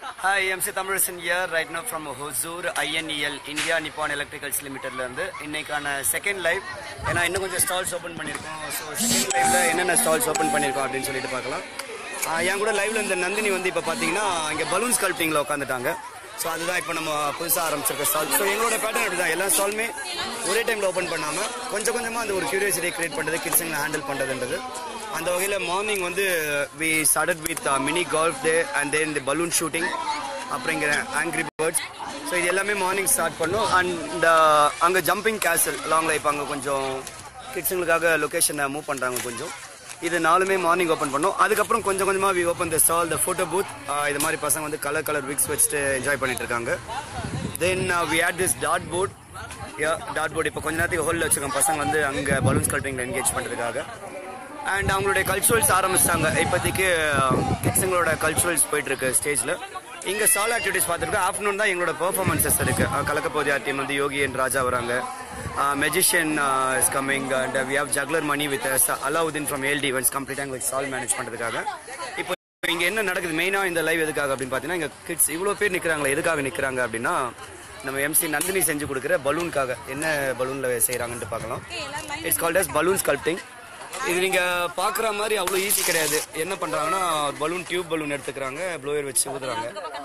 Hi, MC Tamarasan here, right now from Hosur INEL, India Nippon Electricals Limitedல இருந்து இன்னைக்கான second live ஏன்னா இன்னும் கொஞ்சம் ஸ்டால்ஸ் ஓப்பன் பண்ணியிருக்கோம் ஸோ செகண்ட் லைவ்ல என்னென்ன ஸ்டால்ஸ் ஓப்பன் பண்ணியிருக்கோம் அப்படின்னு சொல்லிட்டு பார்க்கலாம் ஆஹ் என் கூட லைவ்ல இந்த நந்தினி வந்து இப்போ பார்த்தீங்கன்னா இங்கே பலூன் ஸ்கல்ப்டிங்கில் உட்காந்துட்டாங்க ஸோ அதுதான் இப்போ நம்ம புதுசாக ஆரம்பிச்சிருக்க ஸ்டால் ஸோ எங்களோட பேட்டர்ன் அப்படி தான் எல்லா ஸ்டாலுமே ஒரே டைமில் ஓப்பன் பண்ணாமல் கொஞ்சம் கொஞ்சமாக அந்த ஒரு கியூரியாசிட்டியை கிரியேட் பண்ணுறது கிட்ஸுங்களை ஹேண்டில் பண்ணுறதுன்றது அந்த வகையில் மார்னிங் வந்து we started with mini golf day and then the balloon shooting அப்படிங்கிற ஆங்கிரி பேர்ட்ஸ் ஸோ இது எல்லாமே மார்னிங் ஸ்டார்ட் பண்ணோம் அண்ட் அங்கே ஜம்பிங் கேசல் லாங் லைஃப் அங்கே கொஞ்சம் கிட்ஸுங்களுக்காக லொக்கேஷனை மூவ் பண்ணுறாங்க கொஞ்சம் இது நாலுமே மார்னிங் ஓப்பன் பண்ணோம் அதுக்கப்புறம் கொஞ்சம் கொஞ்சமாக we open the stall the photo booth இது மாதிரி பசங்க வந்து கலர் கலர் விக்ஸ் வச்சுட்டு என்ஜாய் பண்ணிட்டு இருக்காங்க then we add this dot board ya dot board இப்போ கொஞ்ச நேரத்துக்கு ஹோலில் வச்சுருக்கோம் பசங்க வந்து அங்கே பலூன் ஸ்கல்பிங்கில் என்கேஜ் பண்ணுறதுக்காக அண்ட் அவங்களுடைய கல்ச்சுரல்ஸ் ஆரம்பிச்சிட்டாங்க இப்போதைக்கு கிட்ஸுங்களோட கல்ச்சுரல்ஸ் போயிட்டு இருக்கு ஸ்டேஜில் இங்கே ஸ்டால் ஆக்டிவிட்டிஸ் பார்த்துருக்கோம் ஆஃப்டர்நூன் தான் எங்களோட பெர்ஃபார்மன்சஸ் இருக்கு அஹ் கலக்கப்போதியா டீம் வந்து யோகி அண்ட் ராஜா வராங்க magician is coming and we have juggler Mani with Alauddin from ஏல்டி ஈவெண்ட்ஸ் கம்ப்ளீட்டாக எங்களுக்கு ஸ்டால் மேனேஜ் பண்ணுறதுக்காக இப்போ இங்கே என்ன நடக்குது மெயினாக இந்த லைவ் எதுக்காக அப்படின்னு பார்த்தீங்கன்னா இங்கே கிட்ஸ் இவ்வளோ பேர் நிற்கிறாங்களே எதுக்காக நிற்கிறாங்க அப்படின்னா நம்ம எம்சி நந்தினி செஞ்சு கொடுக்குற பலூனுக்காக என்ன பலூனில் செய்கிறாங்கன்ட்டு பார்க்கலாம் it's called as balloon sculpting இது நீங்க பாக்குற மாதிரி அவ்வளவு ஈஸி கிடையாது என்ன பண்றாங்கன்னா பலூன் டியூப் பலூன் எடுத்துக்கிறாங்க ப்ளோயர் வச்சு ஊதுறாங்க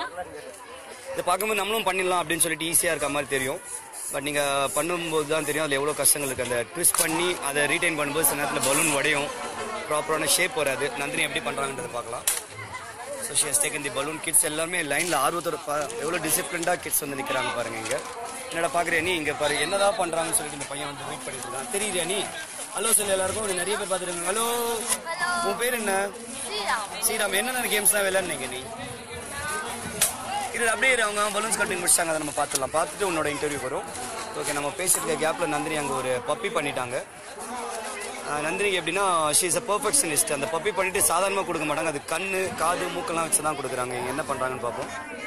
இதை பார்க்கும்போது நம்மளும் பண்ணிடலாம் அப்படின்னு சொல்லிட்டு ஈஸியா இருக்க மாதிரி தெரியும் பட் நீங்க பண்ணும்போது தான் தெரியும் அதுல எவ்வளவு கஷ்டங்கள் இருக்கு அந்த ட்விஸ்ட் பண்ணி அதை ரீடைன் பண்ணும்போது சில நேரத்தில் பலூன் உடையும் ப்ராப்பரான ஷேப் வராது நந்தினி எப்படி பண்றாங்கன்றதை பார்க்கலாம் so she has taken the balloon kids எல்லாமே லைனில் ஆர்வத்தோட பா எவ்வளோ டிசிப்ளின்டாக கிட்ஸ் வந்து நிற்கிறாங்க பாருங்க இங்கே என்னடா பார்க்குறியா நீ இங்கே பாரு என்னதான் பண்ணுறாங்கன்னு சொல்லிட்டு இந்த பையன் வந்து வெயிட் பண்ணிட்டு இருக்கான் தெரியுறியா நீ ஹலோ சொல்லு எல்லாருக்கும் உனக்கு நிறைய பேர் பார்த்துருக்காங்க ஹலோ உன் பேர் என்ன ஸ்ரீராம் என்னென்ன கேம்ஸ்லாம் விளையாடுனீங்க நீ இது அப்படியே இரு, அவங்க பலூன்ஸ் கட்டிங் முடிச்சிட்டாங்க அதை நம்ம பார்த்துடலாம் பார்த்துட்டு உன்னோட இன்டர்வியூ வரும் ஓகே நம்ம பேசியிருக்க கேப்பில் நந்தினி அங்கே ஒரு பப்பி பண்ணிட்டாங்க ஆஹ் நந்தினிக்கு எப்படின்னா ஷீ இஸ் அ பர்ஃபெக்ஷனிஸ்ட் அந்த பப்பி பண்ணிட்டு சாதாரணமாக கொடுக்க மாட்டாங்க அது கண்ணு காது மூக்கெல்லாம் வச்சு தான் கொடுக்குறாங்க இங்க என்ன பண்ணுறாங்கன்னு பார்ப்போம்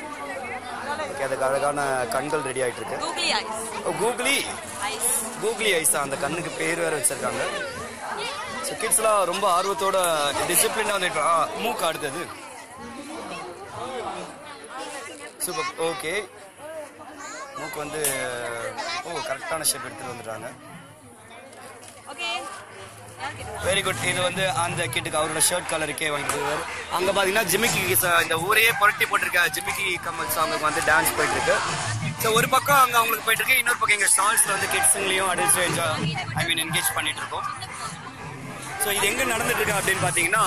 ஓகே அதுக்கு அழகான கண்கள் ரெடி ஆயிட்டு இருக்கு Googly eyes. Oh, googly Eyes. Googly ஐஸா அந்த கண்ணுக்கு பேர் வேற வச்சிருக்காங்க ஸோ கிட்ஸ்லாம் ரொம்ப ஆர்வத்தோட டிசிப்ளினாக வந்துட்டு ஆ மூக்கு அடுத்தது சூப்பர் ஓகே மூக்கு வந்து ஓ கரெக்டான ஷேப் எடுத்துட்டு வந்துட்டாங்க Okay. Okay. வெரி குட் இது வந்து அந்த கிட்டுக்கு அவரோட ஷர்ட் கலருக்கே வாங்கிட்டு அங்க பாத்தீங்கன்னா ஜிமிக்கி ச- இந்த ஊரையே புரட்டி போட்டிருக்க ஜிமிக்கி கமல் சாங்குக்கு வந்து டான்ஸ் போயிட்டு இருக்கு ஸோ ஒரு பக்கம் அங்க அவங்களுக்கு போயிட்டு இருக்கு இன்னொரு பக்கம் எங்க ஸ்டால்ஸ்ல வந்து கிட்ஸுங்களையும் அடல்ட்ஸும் என்ஜாய் ஐ மீன் என்கேஜ் பண்ணிட்டு இருக்கோம் ஸோ இது எங்க நடந்துட்டு இருக்கு அப்படின்னு பாத்தீங்கன்னா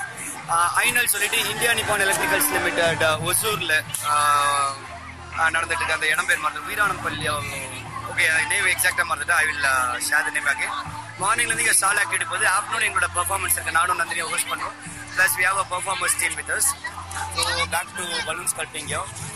ஐநல் சொல்லிட்டு இந்தியா நிப்பான் எலக்ட்ரிகல்ஸ் லிமிடெட் ஒசூர்ல ஆஹ், ஆஹ், நடந்துட்டு இருக்கு அந்த இடம் பேர் மறந்து வீராணம்பள்ளி ஓகே நேம் எக்ஸாக்டா மறந்துட்டு I will share the name ஆகே மார்னிங்ல இருந்து இங்க ஸ்டால் ஆக்டிவிட்டி போகுது ஆஃப்டர்நூன் எங்களோட பெர்ஃபார்மன்ஸ் இருக்கு நானும் நந்தினியை ஹோஸ்ட் பண்ணுவோம் plus we have a performance team with us so back to balloon sculpting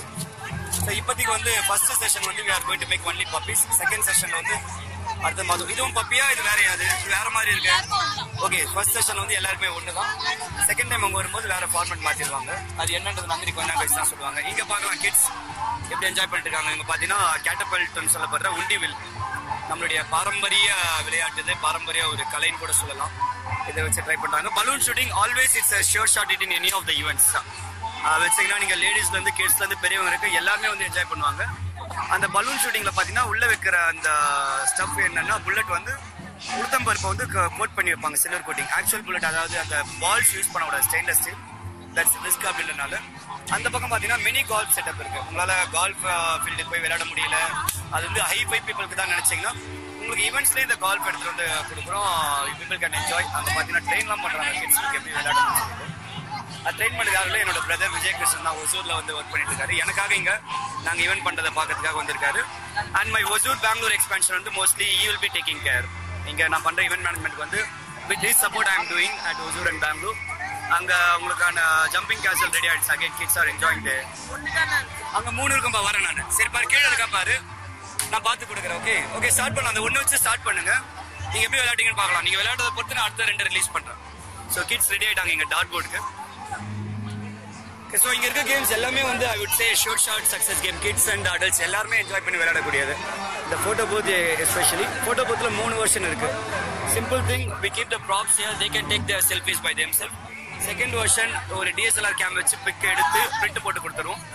so இப்போதைக்கு வந்து ஃபர்ஸ்ட் செஷன் வந்து we are going to make only puppies second session வந்து அடுத்த மாதம் இதுவும் பப்பியா இது வேறையா அது இது வேற மாதிரி இருக்கு ஓகே ஃபர்ஸ்ட் செஷன் வந்து எல்லாருமே ஒன்று தான் செகண்ட் டைம் அவங்க வரும்போது வேற ஃபார்மேட் மாற்றிடுவாங்க அது என்னன்றது நந்தினி கொஞ்ச நேரம் கழிச்சு தான் சொல்லுவாங்க இங்க பார்க்கலாம் கிட்ஸ் எப்படி என்ஜாய் பண்ணிட்டு இருக்காங்க இங்க பார்த்தீங்கன்னா கேட்டபல்ட்னு சொல்லப்படுற உண்டி வில் நம்மளுடைய பாரம்பரிய விளையாட்டு இது பாரம்பரிய ஒரு கலைன்னு கூட சொல்லலாம் இதை வச்சு ட்ரை பண்றாங்க balloon shooting always it's sure shot it in any of the events வச்சீங்கன்னா நீங்க லேடிஸ்ல இருந்து கிட்ஸ்ல இருந்து பெரியவங்க இருக்கு எல்லாருமே வந்து என்ஜாய் பண்ணுவாங்க அந்த பலூன் ஷூட்டிங்ல பாத்தீங்கன்னா உள்ள வைக்கிற அந்த ஸ்டஃப் என்னன்னா புல்லட் வந்து உளுத்தம்பருப்பை வந்து கோட் பண்ணி வைப்பாங்க சில்வர் கோட்டிங் ஆக்சுவல் புல்லட் அதாவது அந்த பால்ஸ் யூஸ் பண்ணக்கூடாது ஸ்டெயின்லெஸ் ஸ்டீல் தட்ஸ் ரிஸ்க் அப்படின்றனால அந்த பக்கம் பாத்தீங்கன்னா மினி கால்ஃப் செட்டப் இருக்கு உங்களால கால்ஃப் ஃபீல்டுக்கு போய் விளையாட முடியல அது வந்து ஹை ஃபை பீப்புளுக்கு தான் நினைச்சீங்கன்னா உங்களுக்கு ஈவெண்ட்ஸ்லேயே இந்த கால்ஃப் எடுத்துட்டு வந்து கொடுக்குறோம் பீப்புள் கேன் என்ஜாய் அங்கே பார்த்தீங்கன்னா ட்ரெயின்லாம் பண்ணுறாங்க கிட்ஸ்க்கு எப்படி விளையாடணும்னு சொல்லிட்டு ட்ரெயின் பண்ணதுக்காக என்னோட பிரதர் விஜய் கிருஷ்ணன் தான் ஒசூர்ல வந்து ஒர்க் பண்ணிட்டு இருக்காரு எனக்காக இங்க நாங்க ஈவென்ட் பண்றதை பார்க்கறதுக்காக வந்திருக்காரு and my Hosur Bangalore expansion வந்து mostly he will be taking care இங்க நான் பண்ற ஈவென்ட் மேனேஜ்மெண்ட் வந்து with this support I am doing at Hosur and Bangalore அங்க உங்களுக்கான ஜம்பிங் கேசல் ரெடி ஆயிடுச்சு again kids are enjoying day அங்க மூணு இருக்கும்பா வரேன் நான் சரி பாரு கீழே இருக்கா பாரு நான் பார்த்து கொடுக்குறேன் ஓகே ஓகே ஸ்டார்ட் பண்ணலாம் அந்த ஒன்று வச்சு ஸ்டார்ட் பண்ணுங்க நீங்க எப்படி விளையாட்டீங்கன்னு பார்க்கலாம் நீங்க விளையாடுறத பொறுத்து நான் அடுத்த ரெண்டு ரிலீஸ் பண்றேன் ஸோ கிட்ஸ் ரெடி ஆயிட்டாங்க இங்க டாட் போர்டுக்கு ஸோ இங்க இருக்க கேம்ஸ் எல்லாமே வந்து I would say sure short success game kids and adults எல்லாருமே என்ஜாய் பண்ணி விளையாடக்கூடியது இந்த ஃபோட்டோ பூத் எஸ்பெஷலி ஃபோட்டோ பூத்தில் மூணு வெர்ஷன் இருக்கு simple thing we keep the props here they can take the selfies by them self second version ஒரு DSLR cam வச்சு pic எடுத்து பிரிண்ட் போட்டு கொடுத்துருவோம்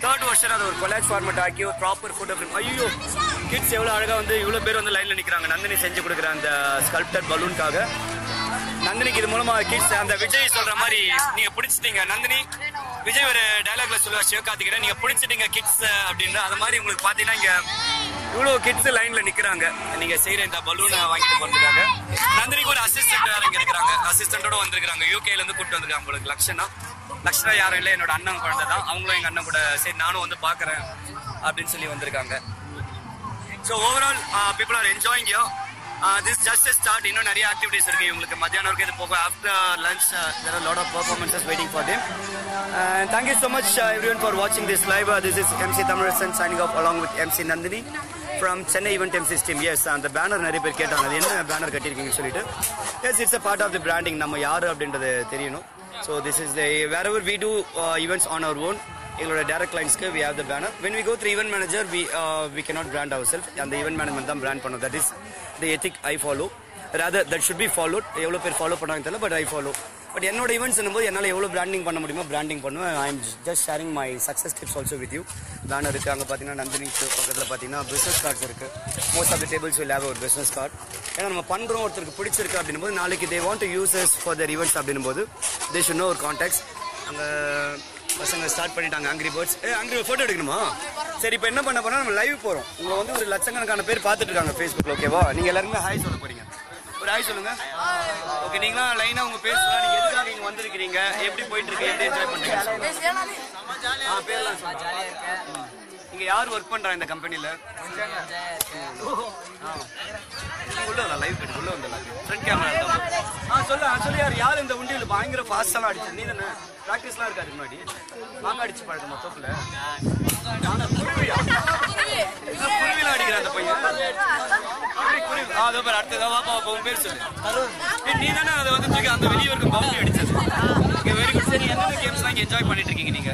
தேர்ட் வருஷன் அதை ஒரு கொலாஜ் ஃபார்மேட் ஆக்கி ஒரு ப்ராப்பர் ஃபோட்டோ ஃபிலிம் ஐயோ கிட்ஸ் எவ்வளோ அழகாக வந்து இவ்வளோ பேர் வந்து லைனில் நிற்கிறாங்க நந்தினி செஞ்சு கொடுக்குற அந்த ஸ்கல்ப்டர் பலூனுக்காக நந்தினிக்கு இது மூலமா கிட்ஸ் அந்த விஜய் சொல்ற மாதிரி நீங்க பிடிச்சிட்டீங்க நந்தினி விஜய் ஒரு டயலாக்ல சொல்லுவார் சிவகார்த்திகேயன் நீங்க பிடிச்சிட்டீங்க கிட்ஸ் அப்படின்ற அந்த மாதிரி உங்களுக்கு பாத்தீங்கன்னா இங்க இவ்வளவு கிட்ஸ் லைன்ல நிக்கிறாங்க நீங்க செய்யற இந்த பலூனை வாங்கிட்டு போறதுக்காக நந்தினிக்கு ஒரு அசிஸ்டன்ட் வேற இங்க இருக்கிறாங்க அசிஸ்டன்டோட வந்திருக்காங்க யூகேல இருந்து கூப்பிட்டு வந்திருக்காங்க உங்களுக்கு லக்ஷனா லக்ஷனா யாரும் இல்லை என்னோட அண்ணன் குழந்தை தான் அவங்களும் எங்க அண்ணன் கூட சரி நானும் வந்து பாக்குறேன் அப்படின்னு சொல்லி வந்திருக்காங்க so overall people are enjoying you this just start இன்னும் நிறைய ஆக்டிவிட்டிஸ் இருக்கு இவங்களுக்கு மத்தியானம் வரைக்கும் இது போக after lunch there lot of performances waiting for them thank you so much every one for வாட்சிங் this live this is MC Tamilarasan signing off along with MC Nandini from Chennai event MC team yes அந்த banner நிறைய பேர் கேட்டாங்க அது என்ன banner கட்டியிருக்கீங்கன்னு சொல்லிட்டு yes it's a part of the branding நம்ம யாரு அப்படின்றது தெரியணும் so this is the where ever we do events on our own எங்களோட டேரக்ட் கிளைண்ட்ஸ்க்கு we have the banner when we go three event manager we we cannot brand our self அந்த event management தான் brand பண்ணும் that is the ethic I follow rather that should be followed எவ்வளோ பேர் follow பண்ணாங்க தெரியல but I follow but என்னோட events போது என்னால் எவ்வளோ பிராண்டிங் பண்ண முடியுமோ பிராண்டிங் பண்ணுவேன் I am just sharing my success tips also with you banner இருக்குது அங்கே பார்த்தீங்கன்னா நந்தினி பக்கத்தில் பார்த்தீங்கன்னா பிஸ்னஸ் கார்ட்ஸ் இருக்குது most of the tables will have ஒரு பிஸ்னஸ் கார்டு ஏன்னா நம்ம பண்ணுறோம் ஒருத்தருக்கு பிடிச்சிருக்கு அப்படின்னும் போது நாளைக்கு they want to uses for their events அப்படின்னும் போது தே ஷுட் நோ ஒரு கான்டாக்ட்ஸ் அங்கே பசங்க ஸ்டார்ட் பண்ணிட்டாங்க angry birds a angry photo எடுக்கணுமா சரி இப்போ என்ன பண்ண போறோம் நம்ம லைவ் போகிறோம் உங்களை வந்து ஒரு லட்சக்கணக்கான பேர் பார்த்துட்டு இருக்காங்க ஃபேஸ்புக்கில் ஓகேவா நீங்கள் எல்லாருமே ஹாய் சொல்ல போறீங்க ஒரு ஹாய் சொல்லுங்க ஓகே நீங்களா லைனா உங்க பேர் சொல்லலாம் நீங்க எதுக்காக நீங்க வந்திருக்கீங்க எப்படி போயிட்டு இருக்கு எப்படி என்ஜாய் பண்றீங்க ஆ பேர்லாம் சொல்லுங்க ம். இங்க யார் ஒர்க் பண்றா இந்த கம்பெனில உள்ள வரலாம் லைவ் கட்டு உள்ள வந்துடலாம் ஃப்ரண்ட் கேமரா ஆ சொல்லு ஆ, சொல்லு யார் யார் இந்த உண்டியல் பயங்கர ஃபாஸ்டெல்லாம் அடிச்சு நீ தானே ப்ராக்டிஸ்லாம் இருக்காது முன்னாடி மாங்க அடிச்சு பழக்கமா தோப்புல குருவியா குருவிலாம் அடிக்கிற அந்த பையன் குருவி, குருவி. ஆ, அதோ பாரு, அடுத்ததா வாப்பா, வாப்பா, உன் பேர் சொல்லு. ஏய், நீ தானே அதை வந்து தூக்கி அந்த வெளியே வரைக்கும் boundary அடிச்சது. Okay, very good. சரி, என்னென்ன games எல்லாம் இங்க enjoy பண்ணிட்டு இருக்கீங்க நீங்க?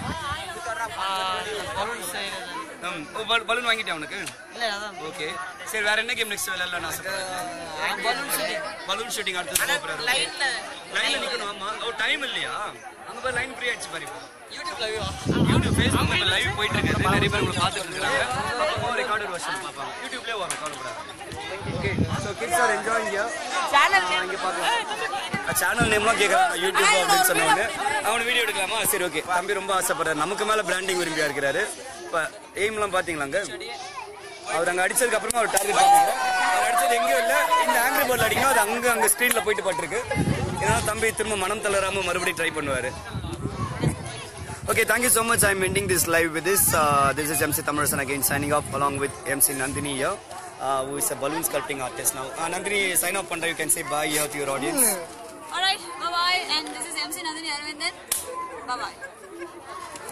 ம், ஓ, பலூ- பலூன் வாங்கிட்டியா உனக்கு? Okay. சரி, வேற என்ன கேம் நெக்ஸ்ட் விளையாடலாம்னு ஆசைப்படுறேன்? பலூன் ஷூட்டிங் அடுத்தது போறாரு. லைன்ல நிக்கணும் ஆமா ஓ டைம் இல்லையா அங்க போய் லைன் ஃப்ரீ ஆயிடுச்சு பாரு இப்போ. யூடியூப் ஃபேஸ்புக் லைவ் போயிட்டு இருக்கு நிறைய பேர் உங்களை பார்த்துட்டு இருக்காங்க அப்போ ரெக்கார்டட் வெர்ஷன் பார்ப்பாங்க யூடியூப்லயே வரும் கவலைப்படாது okay so kids are enjoying here இங்க பார்க்கலாம் சேனல் நேம்லாம் கேட்குறாங்க யூடியூப் அப்படின்னு சொன்ன உடனே அவனை வீடியோ எடுக்கலாமா சரி ஓகே தம்பி ரொம்ப ஆசைப்படுறாரு நமக்கு மேல பிராண்டிங் விரும்பியா இருக்கிறாரு இப்போ எய்ம்லாம் பார்த்தீங்களாங்க அவர் அங்க அடிச்சதுக்கு அப்புறமா அவர் டார்கெட் பண்ணுங்க அவர் அடிச்சது எங்கேயும் இல்ல இந்த ஆங்கிரி போர்டில் அடிக்கணும் அது அங்க அங்க ஸ்க்ரீன்ல போயிட்டு பட்டிருக்கு ஏன்னா தம்பி திரும்ப மனம் தளராம மறுபடியும் ட்ரை பண்ணுவாரு Okay, thank you so much. I'm ending this live with this. Uh, this is MC Thamarasan again signing off along with MC Nandini here, uh, who is a balloon sculpting artist now. Uh, Nandini, sign off Panda. You can say bye here to your audience. Alright, bye bye. And this is MC Nandini Arvindan. Bye bye.